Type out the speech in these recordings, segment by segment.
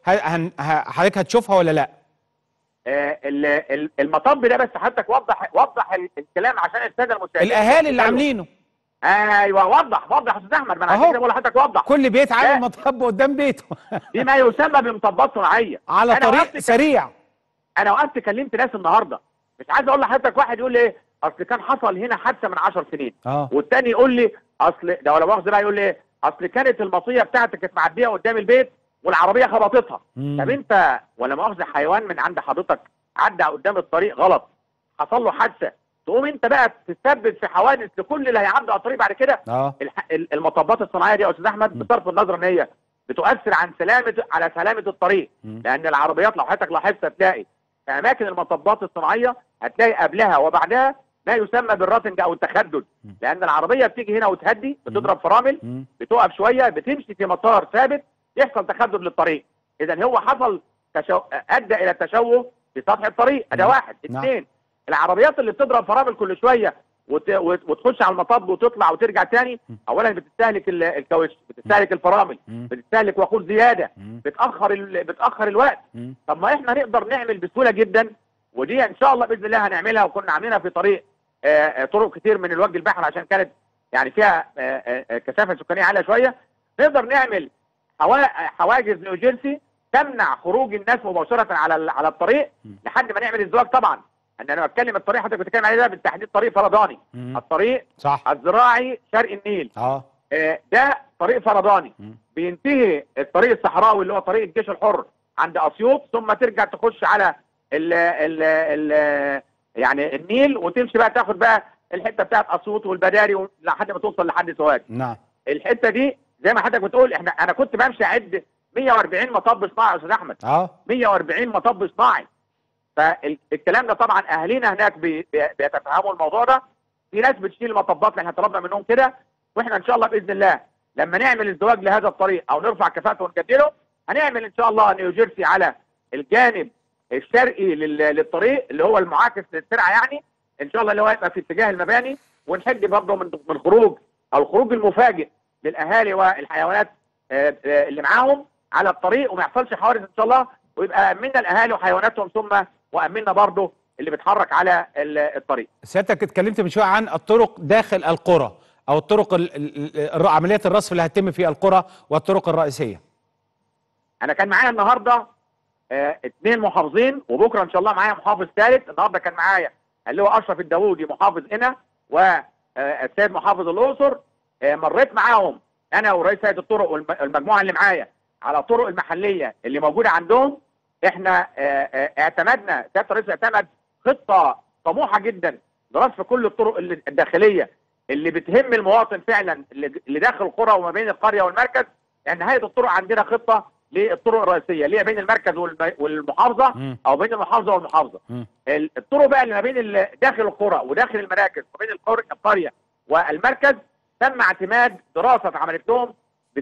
هن... ه- حضرتك هتشوفها ولا لا آه، ال- ال- المطب ده بس حضرتك وضح وضح ال- الكلام عشان الساده المشاهدين الاهالي اللي عاملينه ايوه وضح وضح يا استاذ احمد ما انا أهو. عشان كده بقول لحضرتك وضح كل بيت لا. عامل مطب قدام بيته بما يسمى بمطبات صناعيه على أنا طريق وقفت- سريع انا وقفت كلمت ناس النهارده مش عايز اقول لحضرتك واحد يقول لي اصل كان حصل هنا حادثه من 10 سنين اه والتاني يقول لي اصل ده ولا مؤاخذه بقى يقول لي اصل كانت المطيه بتاعتك كانت معديه قدام البيت والعربيه خبطتها مم. طب انت ولا مؤاخذه حيوان من عند حضرتك عدى قدام الطريق غلط حصل له حادثه تقوم انت بقى تسبب في حوادث لكل اللي هيعدوا على الطريق بعد كده اه الح- ال- المطبات الصناعيه دي يا استاذ احمد مم. بصرف النظر ان هي بتؤثر عن سلامه على سلامه الطريق مم. لان العربيات لو حضرتك لاحظت هتلاقي في اماكن المطبات الصناعيه هتلاقي قبلها وبعدها ما يسمى بالراتنج او التخدد مم. لان العربيه بتيجي هنا وتهدي بتضرب فرامل مم. بتقف شويه بتمشي في مسار ثابت يحصل تخدد للطريق اذا هو حصل تشو... ادى الى تشوه في سطح الطريق ده نعم. واحد نعم. اثنين العربيات اللي بتضرب فرامل كل شويه وت... وت... وتخش على المطب وتطلع وترجع تاني م. اولا بتستهلك ال- الكاوتش بتستهلك الفرامل مم. بتستهلك وقود زياده مم. بتاخر ال... بتاخر الوقت مم. طب ما احنا نقدر نعمل بسهوله جدا ودي ان شاء الله باذن الله هنعملها وكنا عاملينها في طريق آه، آه، طرق كتير من الوجه البحر عشان كانت يعني فيها آه، آه، آه، كثافه سكانيه عاليه شويه نقدر نعمل حوا- حواجز نيوجيرسي تمنع خروج الناس مباشره على ال- على الطريق م. لحد ما نعمل الزواج طبعا ان انا بتكلم الطريق حضرتك بتتكلم عليه ده بالتحديد طريق فرداني مم. الطريق صح الزراعي شرق النيل اه آه، ده طريق فرداني مم. بينتهي الطريق الصحراوي اللي هو طريق الجيش الحر عند اسيوط ثم ترجع تخش على ال ال ال يعني النيل وتمشي بقى تاخد بقى الحته بتاعت اسيوط والبداري لحد ما توصل لحد سوهاج نعم الحته دي زي ما حضرتك بتقول احنا انا كنت بمشي اعد 140 مطب صناعي يا استاذ احمد اه 140 مطب صناعي فالكلام ده طبعا اهالينا هناك بي- بي- بيتفهموا الموضوع ده في ناس بتشيل المطبات اللي احنا طلبنا منهم كده واحنا ان شاء الله باذن الله لما نعمل ازدواج لهذا الطريق او نرفع كفاءته ونجدده هنعمل ان شاء الله نيوجيرسي على الجانب الشرقي لل- للطريق اللي هو المعاكس للسرعه يعني ان شاء الله اللي هو هيبقى في اتجاه المباني ونحد برضه من من خروج او الخروج المفاجئ للاهالي والحيوانات آه، آه، اللي معاهم على الطريق وما يحصلش حوادث ان شاء الله ويبقى امنا الاهالي وحيواناتهم ثم وامنا برضه اللي بيتحرك على ال- الطريق سيادتك اتكلمت من شويه عن الطرق داخل القرى او الطرق ال... ال... ال... عمليات الرصف اللي هتتم في القرى والطرق الرئيسيه انا كان معايا النهارده آه، اثنين محافظين وبكره ان شاء الله معايا محافظ ثالث النهارده كان معايا اللي هو اشرف الداوودي محافظ هنا والسيد محافظ الاقصر آه، مريت معاهم انا ورئيس هيئه الطرق والمجموعه اللي معايا على الطرق المحليه اللي موجوده عندهم احنا آه، آه، اعتمدنا سياده الرئيس اعتمد خطه طموحه جدا لرصف كل الطرق اللي- الداخليه اللي بتهم المواطن فعلا اللي اللي داخل القرى وما بين القريه والمركز لان هيئه الطرق عندنا خطه للطرق الرئيسيه اللي هي بين المركز والم- والمحافظه مم. او بين المحافظه والمحافظه مم. ال- الطرق بقى اللي ما بين ال- داخل القرى وداخل المراكز وبين القر- القريه والمركز تم اعتماد دراسه اتعملت لهم ب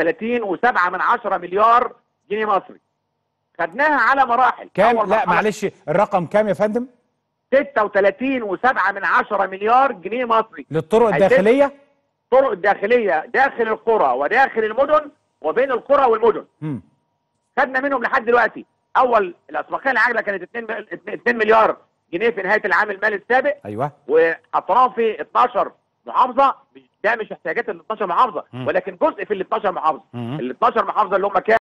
36.7 من 10 مليار جنيه مصري خدناها على مراحل كام أول لا مرحلة معلش الرقم كام يا فندم 36.7 من 10 مليار جنيه مصري للطرق هيتم- الداخليه الطرق الداخليه داخل القرى وداخل المدن وبين القرى والمدن مم. خدنا منهم لحد دلوقتي اول الاسبقيه العاجله كانت 2 2 مليار جنيه في نهايه العام المالي السابق ايوه وحطيناهم في 12 محافظه ده مش احتياجات ال 12 محافظه مم. ولكن جزء في ال 12 محافظه مم. ال 12 محافظه اللي هم كام